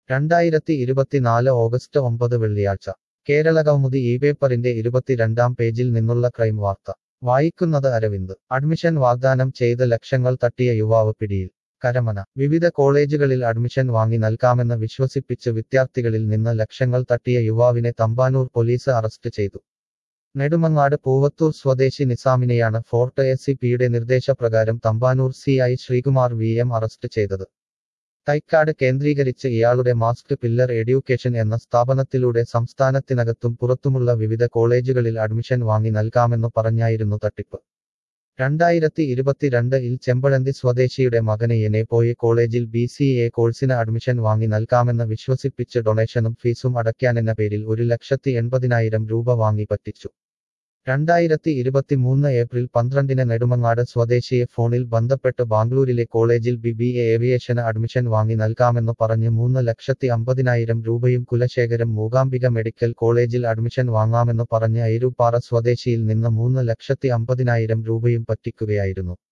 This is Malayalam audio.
രണ്ടായിരത്തി ഇരുപത്തിനാല് ഓഗസ്റ്റ് ഒമ്പത് വെള്ളിയാഴ്ച കേരളകൗമുദി ഈ പേപ്പറിന്റെ ഇരുപത്തിരണ്ടാം പേജിൽ നിന്നുള്ള ക്രൈം വാർത്ത വായിക്കുന്നത് അരവിന്ദ് അഡ്മിഷൻ വാഗ്ദാനം ചെയ്ത് ലക്ഷങ്ങൾ തട്ടിയ യുവാവ് പിടിയിൽ കരമന വിവിധ കോളേജുകളിൽ അഡ്മിഷൻ വാങ്ങി നൽകാമെന്ന് വിശ്വസിപ്പിച്ച് വിദ്യാർത്ഥികളിൽ നിന്ന് ലക്ഷങ്ങൾ തട്ടിയ യുവാവിനെ തമ്പാനൂർ പോലീസ് അറസ്റ്റ് ചെയ്തു നെടുമങ്ങാട് പൂവത്തൂർ സ്വദേശി നിസാമിനെയാണ് ഫോർട്ട് എസ് സി പിയുടെ നിർദ്ദേശപ്രകാരം Thampanoor C I Sreekumar V M arrest ചെയ്തത് തൈക്കാട് കേന്ദ്രീകരിച്ച് ഇയാളുടെ മാസ്ക് പില്ലർ എഡ്യൂക്കേഷൻ എന്ന സ്ഥാപനത്തിലൂടെ സംസ്ഥാനത്തിനകത്തും പുറത്തുമുള്ള വിവിധ കോളേജുകളിൽ അഡ്മിഷൻ വാങ്ങി നൽകാമെന്നു പറഞ്ഞായിരുന്നു തട്ടിപ്പ് രണ്ടായിരത്തി ഇരുപത്തിരണ്ടിൽ ചെമ്പഴന്തി സ്വദേശിയുടെ മകന് എനെ പോയി കോളേജിൽ ബി സി എ കോഴ്സിന് അഡ്മിഷൻ വാങ്ങി നൽകാമെന്ന് വിശ്വസിപ്പിച്ച് ഡൊണേഷനും ഫീസും അടയ്ക്കാനെന്ന പേരിൽ ഒരു ലക്ഷത്തി എൺപതിനായിരം രൂപ വാങ്ങി പറ്റിച്ചു രണ്ടായിരത്തി ഇരുപത്തിമൂന്ന് ഏപ്രിൽ പന്ത്രണ്ടിന് നെടുമങ്ങാട് സ്വദേശിയെ ഫോണിൽ ബന്ധപ്പെട്ട് ബാംഗ്ലൂരിലെ കോളേജിൽ ബി ബി എ ഏവിയേഷന് അഡ്മിഷൻ വാങ്ങി നൽകാമെന്ന് പറഞ്ഞ് മൂന്ന് ലക്ഷത്തി അമ്പതിനായിരം രൂപയും കുലശേഖരം മൂകാംബിക മെഡിക്കൽ കോളേജിൽ അഡ്മിഷൻ വാങ്ങാമെന്ന് പറഞ്ഞ് ഐരൂപ്പാറ സ്വദേശിയിൽ നിന്ന് മൂന്ന് ലക്ഷത്തി അമ്പതിനായിരം രൂപയും പറ്റിക്കുകയായിരുന്നു